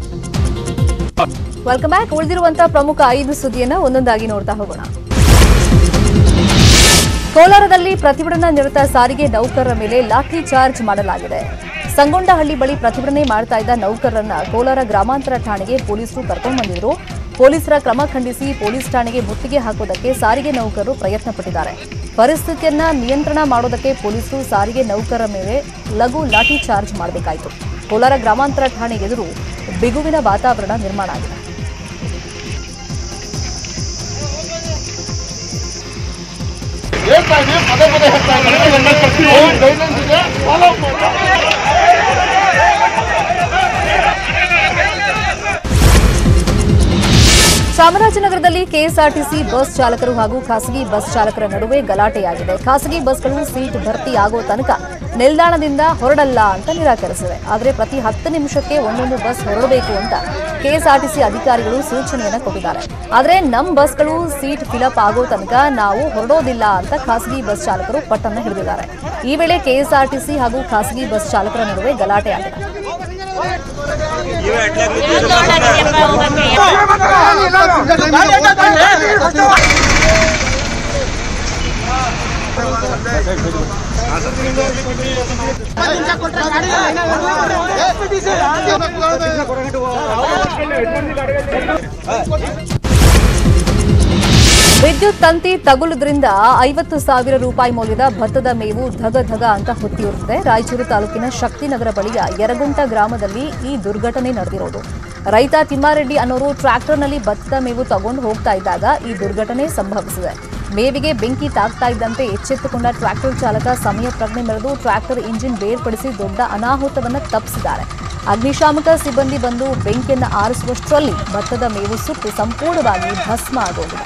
ವೆಲ್ಕಮ್ ಬ್ಯಾಕ್ ಉಳಿದಿರುವಂತಹ ಪ್ರಮುಖ ಐದು ಸುದ್ದಿಯನ್ನ ಒಂದೊಂದಾಗಿ ನೋಡ್ತಾ ಹೋಗೋಣ ಕೋಲಾರದಲ್ಲಿ ಪ್ರತಿಭಟನಾ ನಿರತ ಸಾರಿಗೆ ನೌಕರರ ಮೇಲೆ ಲಾಠಿ ಚಾರ್ಜ್ ಮಾಡಲಾಗಿದೆ ಸಂಗೊಂಡಹಳ್ಳಿ ಬಳಿ ಪ್ರತಿಭಟನೆ ಮಾಡ್ತಾ ಇದ್ದ ನೌಕರರನ್ನ ಕೋಲಾರ ಗ್ರಾಮಾಂತರ ಠಾಣೆಗೆ ಪೊಲೀಸರು ಕರ್ಕೊಂಡು ಬಂದಿದ್ರು ಪೊಲೀಸರ ಕ್ರಮ ಖಂಡಿಸಿ ಪೊಲೀಸ್ ಠಾಣೆಗೆ ಮುತ್ತಿಗೆ ಹಾಕೋದಕ್ಕೆ ಸಾರಿಗೆ ನೌಕರರು ಪ್ರಯತ್ನ ಪಟ್ಟಿದ್ದಾರೆ ಪರಿಸ್ಥಿತಿಯನ್ನ ನಿಯಂತ್ರಣ ಮಾಡೋದಕ್ಕೆ ಪೊಲೀಸರು ಸಾರಿಗೆ ನೌಕರರ ಮೇಲೆ ಲಘು ಲಾಠಿ ಚಾರ್ಜ್ ಮಾಡಬೇಕಾಯಿತು ಕೋಲಾರ ಗ್ರಾಮಾಂತರ ಠಾಣೆ ಎದುರು ಬಿಗುವಿನ ವಾತಾವರಣ ನಿರ್ಮಾಣ ಆಗಿದೆ ಚಾಮರಾಜನಗರದಲ್ಲಿ ಕೆಎಸ್ಆರ್ಟಿಸಿ ಬಸ್ ಚಾಲಕರು ಹಾಗೂ ಖಾಸಗಿ ಬಸ್ ಚಾಲಕರ ನಡುವೆ ಗಲಾಟೆಯಾಗಿದೆ ಖಾಸಗಿ ಬಸ್ಗಳು ಸೀಟ್ ಭರ್ತಿ ಆಗೋ ತನಕ ನಿಲ್ದಾಣದಿಂದ ಹೊರಡಲ್ಲ ಅಂತ ನಿರಾಕರಿಸಿವೆ ಆದರೆ ಪ್ರತಿ ಹತ್ತು ನಿಮಿಷಕ್ಕೆ ಒಂದೊಂದು ಬಸ್ ಹೊರಡಬೇಕು ಅಂತ ಕೆಎಸ್ಆರ್ಟಿಸಿ ಅಧಿಕಾರಿಗಳು ಸೂಚನೆಯನ್ನ ಕೊಟ್ಟಿದ್ದಾರೆ ಆದರೆ ನಮ್ಮ ಬಸ್ಗಳು ಸೀಟ್ ಫಿಲಪ್ ಆಗೋ ತನಕ ನಾವು ಹೊರಡೋದಿಲ್ಲ ಅಂತ ಖಾಸಗಿ ಬಸ್ ಚಾಲಕರು ಪಟ್ಟನ್ನ ಹಿಡಿದಿದ್ದಾರೆ ಈ ವೇಳೆ ಕೆಎಸ್ಆರ್ಟಿಸಿ ಹಾಗೂ ಖಾಸಗಿ ಬಸ್ ಚಾಲಕರ ನಡುವೆ ಗಲಾಟೆ ಆಗಿದೆ ವಿದ್ಯುತ್ ತಂತಿ ತಗುಲುದ್ರಿಂದ ಐವತ್ತು ಸಾವಿರ ರೂಪಾಯಿ ಮೌಲ್ಯದ ಭತ್ತದ ಮೇವು ಧಗ ಧಗ ಅಂತ ಹೊತ್ತಿಯುತ್ತದೆ ರಾಯಚೂರು ತಾಲೂಕಿನ ಶಕ್ತಿನಗರ ಬಳಿಯ ಯರಗುಂಟ ಗ್ರಾಮದಲ್ಲಿ ಈ ದುರ್ಘಟನೆ ನಡೆದಿರೋದು ರೈತ ತಿಮ್ಮಾರೆಡ್ಡಿ ಅನ್ನೋರು ಟ್ರ್ಯಾಕ್ಟರ್ನಲ್ಲಿ ಭತ್ತದ ಮೇವು ತಗೊಂಡು ಹೋಗ್ತಾ ಇದ್ದಾಗ ಈ ದುರ್ಘಟನೆ ಸಂಭವಿಸಿದೆ ಮೇವಿಗೆ ಬೆಂಕಿ ತಾಗ್ತಾ ಇದ್ದಂತೆ ಎಚ್ಚೆತ್ತುಕೊಂಡ ಟ್ರ್ಯಾಕ್ಟರ್ ಚಾಲಕ ಸಮಯ ಪ್ರಜ್ಞೆ ಮೆರೆದು ಟ್ರ್ಯಾಕ್ಟರ್ ಇಂಜಿನ್ ಬೇರ್ಪಡಿಸಿ ದೊಡ್ಡ ಅನಾಹುತವನ್ನು ತಪ್ಪಿಸಿದ್ದಾರೆ ಅಗ್ನಿಶಾಮಕ ಸಿಬ್ಬಂದಿ ಬಂದು ಬೆಂಕಿಯನ್ನು ಆರಿಸುವಷ್ಟರಲ್ಲಿ ಭತ್ತದ ಮೇವು ಸುಟ್ಟು ಸಂಪೂರ್ಣವಾಗಿ ಭಸ್ಮ ಆಗೋಗಿದೆ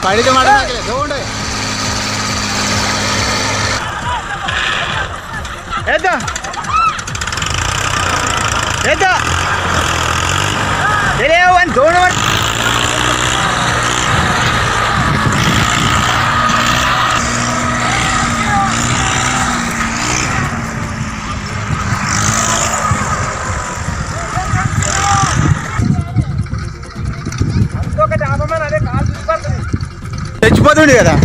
చచ్చిపోతుండే కదా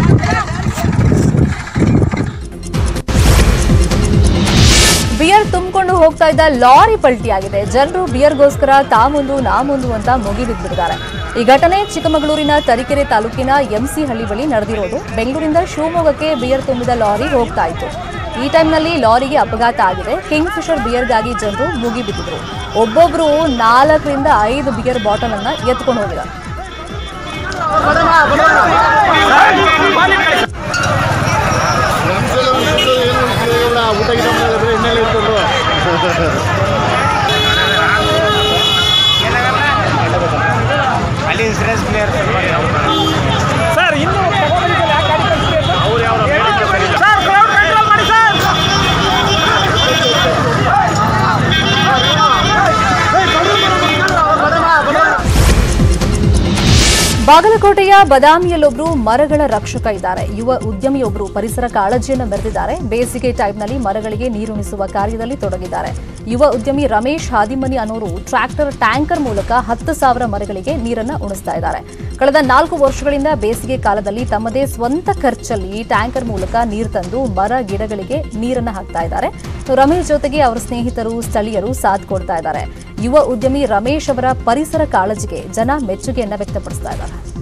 ಬಿಯರ್ ತುಂಬಿಕೊಂಡು ಹೋಗ್ತಾ ಇದ್ದ ಲಾರಿ ಪಲ್ಟಿಯಾಗಿದೆ ಜನರು ಬಿಯರ್ಗೋಸ್ಕರ ತಾ ಮುಂದು ನಾ ಮುಂದು ಅಂತ ಮುಗಿಬಿದ್ಬಿಟ್ಟಿದ್ದಾರೆ ಈ ಘಟನೆ ಚಿಕ್ಕಮಗಳೂರಿನ ತರೀಕೆರೆ ತಾಲೂಕಿನ ಎಂಸಿ ಹಳ್ಳಿ ಬಳಿ ನಡೆದಿರೋದು ಬೆಂಗಳೂರಿಂದ ಶಿವಮೊಗ್ಗಕ್ಕೆ ಬಿಯರ್ ತುಂಬಿದ ಲಾರಿ ಹೋಗ್ತಾ ಇತ್ತು ಈ ಟೈಮ್ನಲ್ಲಿ ಲಾರಿಗೆ ಅಪಘಾತ ಆಗಿದೆ ಕಿಂಗ್ ಫಿಶರ್ ಬಿಯರ್ಗಾಗಿ ಜನರು ಮುಗಿಬಿದ್ದಿದ್ರು ಒಬ್ಬೊಬ್ರು ನಾಲ್ಕರಿಂದ ಐದು ಬಿಯರ್ ಬಾಟಲ್ ಅನ್ನ ಎತ್ಕೊಂಡು ಹೋಗಿದ್ದಾರೆ ಊಟ ಗಿಟ ಮಾಡಿದ್ರೆ ಹಿನ್ನೆಲೆ ಇಟ್ಕೊಂಡು ಬಾಗಲಕೋಟೆಯ ಬದಾಮಿಯಲ್ಲೊಬ್ರು ಮರಗಳ ರಕ್ಷಕ ಇದ್ದಾರೆ ಯುವ ಉದ್ಯಮಿಯೊಬ್ರು ಪರಿಸರ ಕಾಳಜಿಯನ್ನು ಮೆರೆದಿದ್ದಾರೆ ಬೇಸಿಗೆ ಟೈಮ್ನಲ್ಲಿ ಮರಗಳಿಗೆ ನೀರುಣಿಸುವ ಕಾರ್ಯದಲ್ಲಿ ತೊಡಗಿದ್ದಾರೆ ಯುವ ಉದ್ಯಮಿ ರಮೇಶ್ ಹಾದಿಮನಿ ಅನ್ನೋರು ಟ್ರ್ಯಾಕ್ಟರ್ ಟ್ಯಾಂಕರ್ ಮೂಲಕ ಹತ್ತು ಸಾವಿರ ಮರಗಳಿಗೆ ನೀರನ್ನ ಉಣಿಸ್ತಾ ಇದ್ದಾರೆ ಕಳೆದ ನಾಲ್ಕು ವರ್ಷಗಳಿಂದ ಬೇಸಿಗೆ ಕಾಲದಲ್ಲಿ ತಮ್ಮದೇ ಸ್ವಂತ ಖರ್ಚಲ್ಲಿ ಟ್ಯಾಂಕರ್ ಮೂಲಕ ನೀರು ತಂದು ಮರ ಗಿಡಗಳಿಗೆ ನೀರನ್ನ ಹಾಕ್ತಾ ಇದ್ದಾರೆ ರಮೇಶ್ ಜೊತೆಗೆ ಅವರ ಸ್ನೇಹಿತರು ಸ್ಥಳೀಯರು ಸಾಥ್ ಕೊಡ್ತಾ ಇದ್ದಾರೆ ಯುವ ಉದ್ಯಮಿ ರಮೇಶ್ ಅವರ ಪರಿಸರ ಕಾಳಜಿಗೆ ಜನ ಮೆಚ್ಚುಗೆಯನ್ನ ವ್ಯಕ್ತಪಡಿಸ್ತಾ ಇದ್ದಾರೆ